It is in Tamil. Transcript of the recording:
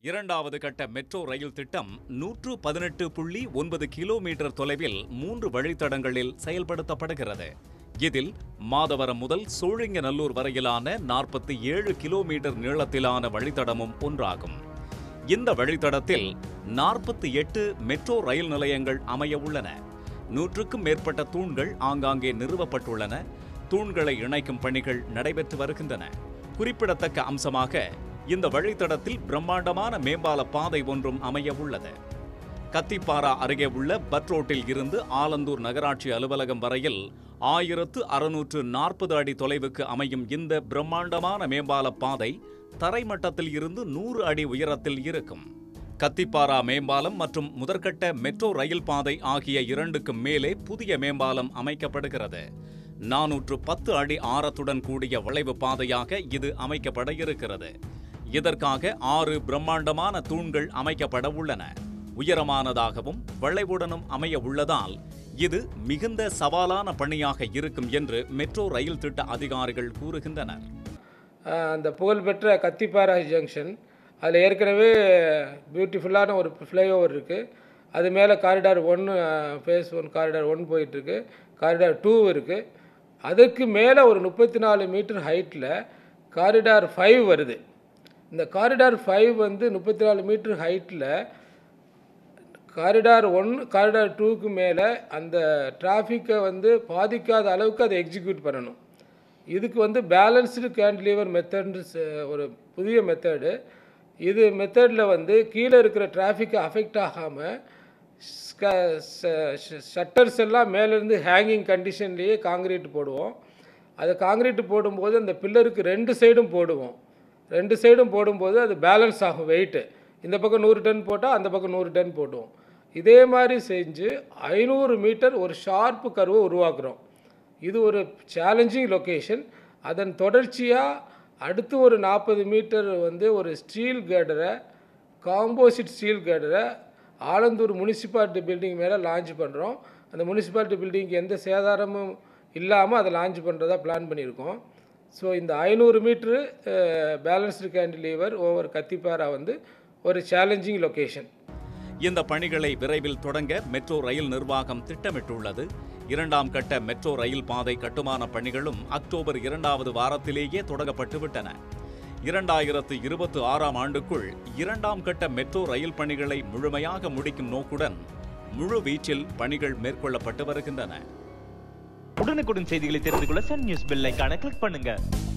இரண்டாவது கட்ட மெட்ரோ ரயில் திட்டம் நூற்று பதினெட்டு புள்ளி ஒன்பது கிலோமீட்டர் தொலைவில் மூன்று வழித்தடங்களில் செயல்படுத்தப்படுகிறது இதில் மாதவரம் முதல் சோழிங்கநல்லூர் வரையிலான நாற்பத்தி ஏழு கிலோமீட்டர் நீளத்திலான வழித்தடமும் ஒன்றாகும் இந்த வழித்தடத்தில் நாற்பத்தி எட்டு மெட்ரோ ரயில் நிலையங்கள் அமைய உள்ளன நூற்றுக்கும் மேற்பட்ட தூண்கள் ஆங்காங்கே நிறுவப்பட்டுள்ளன தூண்களை இணைக்கும் பணிகள் நடைபெற்று வருகின்றன குறிப்பிடத்தக்க அம்சமாக இந்த வழித்தடத்தில் பிரம்மாண்டமான மேம்பால பாதை ஒன்றும் அமைய உள்ளது கத்திப்பாரா அருகே உள்ள பட் ரோட்டில் இருந்து ஆலந்தூர் நகராட்சி அலுவலகம் வரையில் ஆயிரத்து அறுநூற்று நாற்பது அடி தொலைவுக்கு அமையும் இந்த பிரம்மாண்டமான மேம்பால பாதை தரைமட்டத்தில் இருந்து நூறு அடி உயரத்தில் இருக்கும் கத்திப்பாரா மேம்பாலம் மற்றும் முதற்கட்ட மெட்ரோ ரயில் பாதை ஆகிய இரண்டுக்கும் மேலே புதிய மேம்பாலம் அமைக்கப்படுகிறது நானூற்று பத்து அடி ஆரத்துடன் கூடிய வளைவு பாதையாக இது அமைக்கப்பட இருக்கிறது இதற்காக ஆறு பிரம்மாண்டமான தூண்கள் அமைக்கப்பட உள்ளன உயரமானதாகவும் வளைவுடனும் அமைய உள்ளதால் இது மிகுந்த சவாலான பணியாக இருக்கும் என்று மெட்ரோ ரயில் திட்ட அதிகாரிகள் கூறுகின்றனர் ஆஹ் அந்த புகழ்பெற்ற கத்திப்பாரா ஜங்ஷன் அதில் ஏற்கனவே பியூட்டிஃபுல்லான ஒரு ஃப்ளைஓவர் இருக்குது அது மேலே காரிடார் ஒன்று ஃபேஸ் ஒன் காரிடார் ஒன் போயிட்டுருக்கு காரிடார் டூ இருக்குது அதுக்கு மேலே ஒரு முப்பத்தி நாலு மீட்டர் ஹைட்டில் காரிடார் ஃபைவ் வருது இந்த காரிடார் ஃபைவ் வந்து முப்பத்தி நாலு மீட்டர் ஹைட்டில் காரிடார் ஒன் காரிடார் டூக்கு மேலே அந்த டிராஃபிக்கை வந்து பாதிக்காத அளவுக்கு அதை எக்ஸிக்யூட் பண்ணணும் இதுக்கு வந்து பேலன்ஸ்டு கேன்டிலீவர் மெத்தட்னு ஒரு புதிய மெத்தடு இது மெத்தடில் வந்து கீழே இருக்கிற டிராஃபிக்கை அஃபெக்ட் ஆகாமல் ஷட்டர்ஸ் எல்லாம் மேலேருந்து ஹேங்கிங் கண்டிஷன்லேயே காங்கிரீட் போடுவோம் அது காங்கிரீட் போடும்போது அந்த பில்லருக்கு ரெண்டு சைடும் போடுவோம் ரெண்டு சைடும் போடும்போது அது பேலன்ஸ் ஆகும் வெயிட்டு இந்த பக்கம் நூறு டன் போட்டால் அந்த பக்கம் நூறு டன் போடுவோம் இதே மாதிரி செஞ்சு ஐநூறு மீட்டர் ஒரு ஷார்ப்பு கருவை உருவாக்குறோம் இது ஒரு சேலஞ்சிங் லொக்கேஷன் அதன் தொடர்ச்சியாக அடுத்து ஒரு நாற்பது மீட்டர் வந்து ஒரு ஸ்டீல் கேடரை காம்போசிட் ஸ்டீல் கேடரை ஆலந்தூர் முனிசிபாலிட்டி பில்டிங் மேலே லான்ச் பண்ணுறோம் அந்த முனிசிபாலிட்டி பில்டிங்க்கு எந்த சேதாரமும் இல்லாமல் அதை லான்ச் பண்ணுறதா பிளான் பண்ணியிருக்கோம் ஸோ இந்த ஐநூறு metre balanced cantilever over Kathipara வந்து ஒரு சேலஞ்சிங் லொக்கேஷன் இந்த பணிகளை விரைவில் தொடங்க மெட்ரோ ரயில் நிர்வாகம் திட்டமிட்டுள்ளது இரண்டாம் கட்ட மெட்ரோ ரயில் பாதை கட்டுமான பணிகளும் அக்டோபர் இரண்டாவது வாரத்திலேயே தொடங்கப்பட்டு விட்டன இரண்டாயிரத்து இருபத்தி ஆறாம் ஆண்டுக்குள் இரண்டாம் கட்ட மெட்ரோ ரயில் பணிகளை முழுமையாக முடிக்கும் நோக்குடன் முழு வீச்சில் பணிகள் மேற்கொள்ளப்பட்டு வருகின்றன உடனுக்குடன் செய்திகளை தெரிந்து கொள்ள சன் நியூஸ் பெல் ஐகானை கிளிக் பண்ணுங்க